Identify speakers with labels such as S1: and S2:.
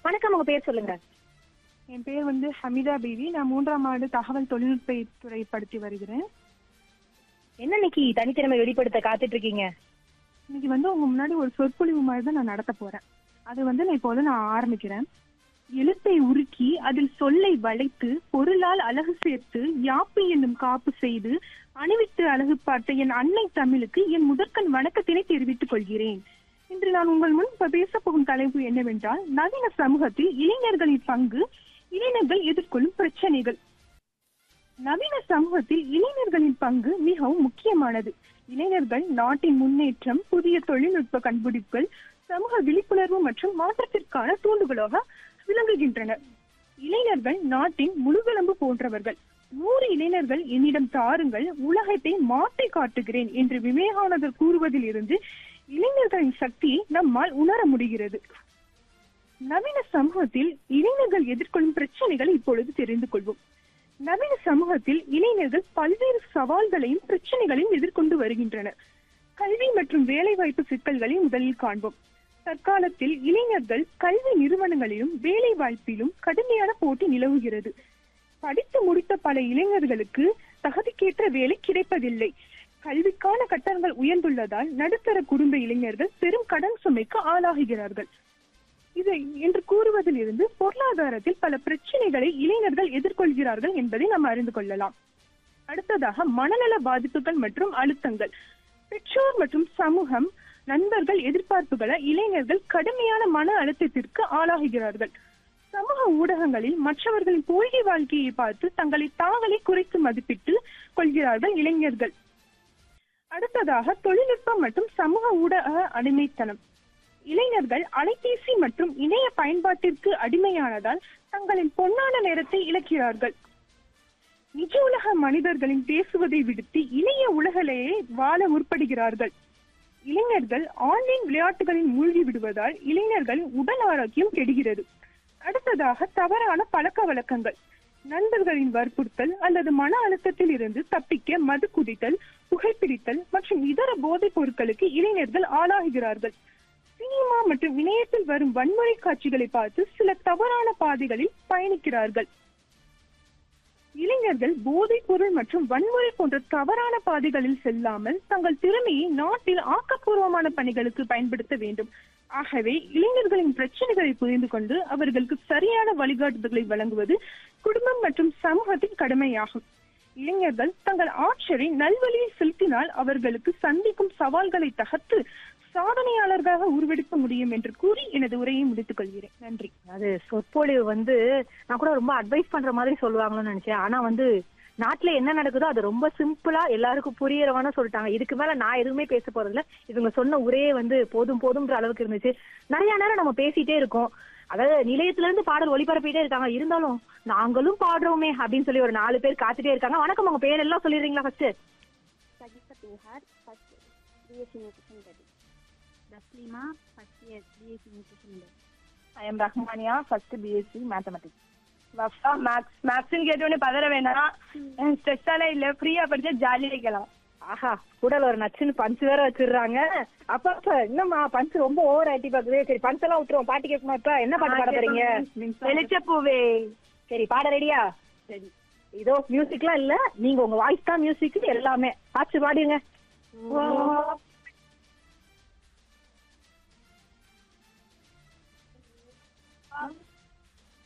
S1: வணக்கம் உங்க பேர் சொல்லுங்க
S2: என் பேர் வந்து ஹமிதா பேபி நான் மூன்றாம் ஆண்டு தகவல் தொழில்நுட்ப துறை படித்து வருகிறேன்
S1: என்ன இன்னைக்கு தனித்திறமை வெளிப்படுத்த காத்துட்டு இருக்கீங்க
S2: இன்னைக்கு வந்து உங்க முன்னாடி ஒரு சொற்பொழிவு மாதிரி தான் நான் நடத்த போறேன் அது வந்து நான் இப்போது நான் ஆரம்பிக்கிறேன் எழுத்தை உருக்கி அதில் சொல்லை வளைத்து பொருளால் அழகு சேர்த்து யாப்பு என்னும் காப்பு செய்து அணிவித்து அழகு பார்த்த என் அன்னை தமிழுக்கு என் முதற்கண் வணக்கத்தினை தெரிவித்துக் கொள்கிறேன் இன்று நான் உங்கள் முன் இப்ப பேசப் போகும் தலைப்பு என்னவென்றால் நவீன சமூகத்தில் இளைஞர்களின் பங்கு இளைஞர்கள் எதிர்கொள்ளும் பிரச்சனைகள் நவீன சமூகத்தில் இளைஞர்களின் பங்கு மிகவும் முக்கியமானது இளைஞர்கள் நாட்டின் முன்னேற்றம் புதிய தொழில்நுட்ப கண்டுபிடிப்புகள் சமூக விழிப்புணர்வு மற்றும் மாற்றத்திற்கான தூண்டுகோலாக விளங்குகின்றனர் இளைஞர்கள் நாட்டின் முழுகெலும்பு போன்றவர்கள் நூறு இளைஞர்கள் என்னிடம் தாருங்கள் உலகத்தை மாற்றி காட்டுகிறேன் என்று விவேகானந்தர் கூறுவதில் இருந்து இளைஞர்களின் சக்தியை நம்மால் உணர முடிகிறது நவீன சமூகத்தில் இளைஞர்கள் எதிர்கொள்ளும் பிரச்சனைகளை இப்பொழுது தெரிந்து கொள்வோம் நவீன சமூகத்தில் இளைஞர்கள் பல்வேறு சவால்களையும் பிரச்சனைகளையும் எதிர்கொண்டு வருகின்றனர் கல்வி மற்றும் வேலைவாய்ப்பு சிக்கல்களை முதலில் காண்போம் தற்காலத்தில் இளைஞர்கள் கல்வி நிறுவனங்களிலும் வேலை வாய்ப்பிலும் கடுமையான போட்டி நிலவுகிறது படித்து முடித்த பல இளைஞர்களுக்கு தகுதிக்கேற்ற வேலை கிடைப்பதில்லை கல்விக்கான கட்டணங்கள் உயர்ந்துள்ளதால் நடுத்தர குடும்ப இளைஞர்கள் பெரும் கடன் சுமைக்கு ஆளாகுகிறார்கள் இது என்று கூறுவதில் இருந்து பொருளாதாரத்தில் பல பிரச்சனைகளை இளைஞர்கள் எதிர்கொள்கிறார்கள் என்பதை நாம் அறிந்து கொள்ளலாம் அடுத்ததாக மனநல பாதிப்புகள் மற்றும் அழுத்தங்கள் பெற்றோர் மற்றும் சமூகம் நண்பர்கள் எதிர்பார்ப்புகளை இளைஞர்கள் கடுமையான மன அழுத்தத்திற்கு ஆளாகுகிறார்கள் சமூக ஊடகங்களில் மற்றவர்களின் பொய்கை வாழ்க்கையை பார்த்து தங்களை தாங்களே குறைத்து மதிப்பிட்டு கொள்கிறார்கள் இளைஞர்கள் அடுத்ததாக தொழில்நுட்பம் மற்றும் சமூக ஊடக அடிமைத்தனம் இளைஞர்கள் அலைபேசி மற்றும் இணைய பயன்பாட்டிற்கு அடிமையானதால் தங்களின் பொன்னான நேரத்தை இழக்கிறார்கள் நிஜ உலக மனிதர்களின் பேசுவதை விடுத்து இணைய உலகிலேயே வாழ முற்படுகிறார்கள் இளைஞர்கள் ஆன்லைன் விளையாட்டுகளில் மூழ்கி விடுவதால் இளைஞர்களின் உடல் ஆரோக்கியம் கெடுகிறது அடுத்ததாக தவறான பழக்க வழக்கங்கள் நண்பர்களின் வற்புறுத்தல் அல்லது மன அழுத்தத்தில் இருந்து தப்பிக்க மது குடித்தல் புகைப்பிடித்தல் மற்றும் இதர போதைப் பொருட்களுக்கு இளைஞர்கள் ஆளாகிறார்கள் சினிமா மற்றும் இணையத்தில் வரும் வன்முறை காட்சிகளை பார்த்து சில தவறான பாதைகளில் பயணிக்கிறார்கள் இளைஞர்கள் போதைப் பொருள் மற்றும் வன்முறை போன்ற தவறான பாதைகளில் செல்லாமல் தங்கள் திறமையை நாட்டில் ஆக்கப்பூர்வமான பணிகளுக்கு பயன்படுத்த வேண்டும் ஆகவே இளைஞர்களின் பிரச்சனைகளை புரிந்து கொண்டு அவர்களுக்கு சரியான வழிகாட்டுதல்களை வழங்குவது குடும்பம் மற்றும் சமூகத்தின் கடமையாகும் இளைஞர்கள் தங்கள் ஆற்றலை நல்வழியில் செலுத்தினால் அவர்களுக்கு சந்திக்கும் சவால்களை தகர்த்து சாதனையாளர்களாக உருவெடுக்க முடியும் என்று கூறி எனது உரையை முடித்துக் கொள்கிறேன் நன்றி
S1: அது சொற்பொழிவு வந்து நான் கூட ரொம்ப அட்வைஸ் பண்ற மாதிரி சொல்லுவாங்களோன்னு நினைச்சேன் ஆனா வந்து நாட்டுல என்ன நடக்குதோ அது ரொம்ப சிம்பிளா எல்லாருக்கும் புரியறவான சொல்லிட்டாங்க இதுக்கு மேல நான் எதுவுமே பேச போறதில்ல இவங்க சொன்ன உரையே வந்து போதும் போதும்ன்ற அளவுக்கு இருந்துச்சு நிறைய நேரம் நம்ம பேசிட்டே இருக்கோம் அதாவது நிலையத்துல இருந்து பாடல் ஒளிபரப்பிட்டே இருக்காங்க இருந்தாலும் நாங்களும் பாடுறோமே அப்படின்னு சொல்லி ஒரு நாலு பேர் காத்துட்டே இருக்காங்க வணக்கம் உங்க பேர் எல்லாம் சொல்லிடுறீங்களா first
S3: Sagita Pinhar, first BSc Nutrition Study. Taslima, first year BSc Nutrition Study.
S4: I am Rahmaniya first BSc mathematics Wafa maths மேக்ஸ்னு கேட்டோடனே பதற வேணாம் ஸ்ட்ரெஸ்ஸாலாம் இல்ல ஃப்ரீயா படிச்சா ஜாலியா இருக்கலாம்
S1: ஆஹா கூடல ஒரு நச்சுன்னு பஞ்ச் வேற வச்சிடுறாங்க அப்ப அப்ப என்னம்மா பஞ்ச் ரொம்ப ஓவர் ஆட்டி பாக்குது சரி பஞ்ச் எல்லாம் விட்டுருவோம் பாட்டு கேட்குமா இப்ப என்ன பாட்டு பாட போறீங்க
S4: வெளிச்ச பூவே
S1: சரி பாட ரெடியா
S4: சரி
S1: இதோ மியூசிக்லாம் இல்ல நீங்க உங்க வாய்ஸ் தான் மியூசிக் எல்லாமே ஆச்சு பாடுங்க